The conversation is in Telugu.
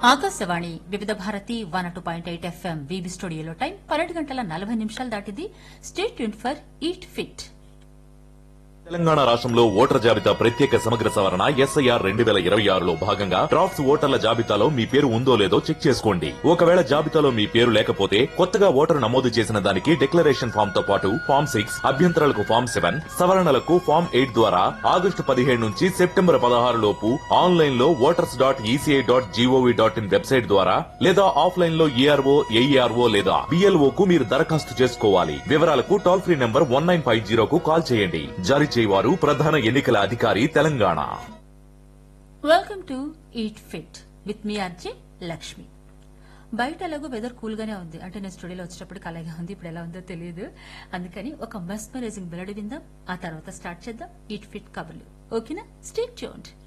Akashvani Vividh Bharati one two point eight FM వీబీ స్టూడియోలో టైం పన్నెండు గంటల నలభై నిమిషాలు దాటింది stay tuned for eat fit Telangana రాష్ట్రంలో ఓటర్ జాబితా ప్రత్యేక సమగ్ర సవరణ ఎస్ఐఆర్ రెండు వేల ఇరవై ఆరులో భాగంగా డ్రాఫ్ట్స్ ఓటర్ల జాబితాలో మీ పేరు ఉందో లేదో చెక్ చేసుకోండి ఒకవేళ జాబితాలో మీ పేరు లేకపోతే కొత్తగా ఓటరు నమోదు చేసిన దానికి డిక్లరేషన్ ఫామ్ తో పాటు ఫామ్ సిక్స్ అభ్యంతరాలకు ఫామ్ సెవెన్ సవరణలకు ఫామ్ ఎయిట్ ద్వారా ఆగస్టు పదిహేడు నుంచి సెప్టెంబర్ పదహారు లోపు ఆన్లైన్ లో voters dot ECI dot gov dot in website ద్వారా లేదా ఆఫ్లైన్ లో ఈఆర్ఓ ఏఈఆర్ఓ లేదా బిఎల్ఓ కు మీరు దరఖాస్తు చేసుకోవాలి వివరాలకు toll free number one nine five జీరోకు కాల్ చేయండి జారీ చేయవారు ప్రధాన ఎన్నికల అధికారి Telangana welcome to eat fit with me RJ Lakshmi బయట ఎలాగో వెదర్ కూల్ గానే ఉంది అంటే నేను స్టూడియోలో వచ్చేటప్పటికి అలాగే ఉంది ఇప్పుడు ఎలా ఉందో తెలియదు అందుకని ఒక మెస్మరైజింగ్ మెలడీ విందాం ఆ తర్వాత స్టార్ట్ చేద్దాం ఈట్ ఫిట్ కబుర్లు ఓకేనా స్టే ట్యూన్డ్